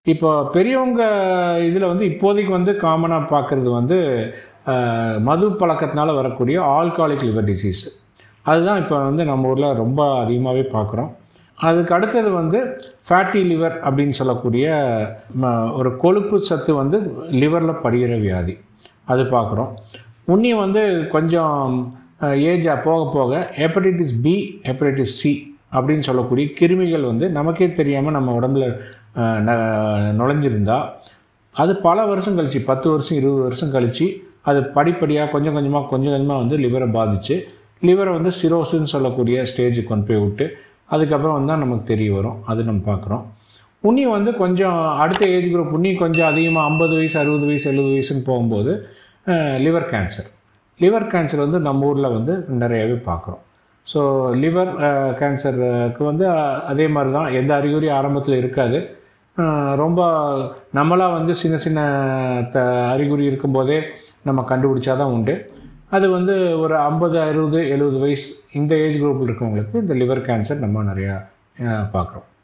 இப்போ பெரியவங்க இதில் வந்து இப்போதைக்கு வந்து காமனாக பார்க்குறது வந்து அஹ், மது பழக்கத்தினால வரக்கூடிய ஆல்காலிக் லிவர் டிசீஸ் அதுதான் இப்போ வந்து நம்ம ஊரில் ரொம்ப அதிகமாகவே பார்க்குறோம் அதுக்கு அடுத்தது வந்து ஃபேட்டி லிவர் அப்படின்னு சொல்லக்கூடிய ம, ஒரு கொழுப்பு சத்து வந்து லிவரில் படிகிற வியாதி அது பார்க்குறோம் உன்னி வந்து கொஞ்சம் ஏஜாக போக போக ஹெப்படைட்டிஸ் பி ஹெப்படைட்டிஸ் சி அப்படின்னு சொல்லக்கூடிய கிருமிகள் வந்து நமக்கே தெரியாமல் நம்ம உடம்புல அஹ், ந- நுழைஞ்சிருந்தா அது பல வருஷம் கழிச்சு பத்து வருஷம் இருபது வருஷம் கழிச்சு அது படிப்படியாக கொஞ்சம் கொஞ்சமாக கொஞ்சம் கொஞ்சமாக வந்து லிவரை பாதித்து லிவரை வந்து சிரோசின்னு சொல்லக்கூடிய ஸ்டேஜுக்கு கொண்டு போய் விட்டு அதுக்கப்புறம் வந்து தான் நமக்கு தெரிய வரும் அது நம்ம பார்க்குறோம் உன்னி வந்து கொஞ்சம் அடுத்த ஏஜ் குரூப் உன்னி கொஞ்சம் அதிகமாக ஐம்பது வயசு அறுபது வயசு எழுபது வயசுன்னு போகும்போது லிவர் கேன்சர் லிவர் கேன்சர் வந்து நம்ம ஊரில் வந்து நிறையவே பார்க்குறோம் ஸோ லிவர் கேன்சருக்கு வந்து அஹ், அதே மாதிரி தான் எந்த அறிகுறி ஆரம்பத்தில் இருக்காது அஹ், ரொம்ப நம்மளாக வந்து சின்ன சின்ன த அறிகுறி இருக்கும்போதே நம்ம கண்டுபிடிச்சா தான் உண்டு அது வந்து ஒரு ஐம்பது அறுபது எழுபது வயசு இந்த ஏஜ் குரூப்பில் இருக்கவங்களுக்கு இந்த லிவர் கேன்சர் நம்ம நிறையா பார்க்குறோம்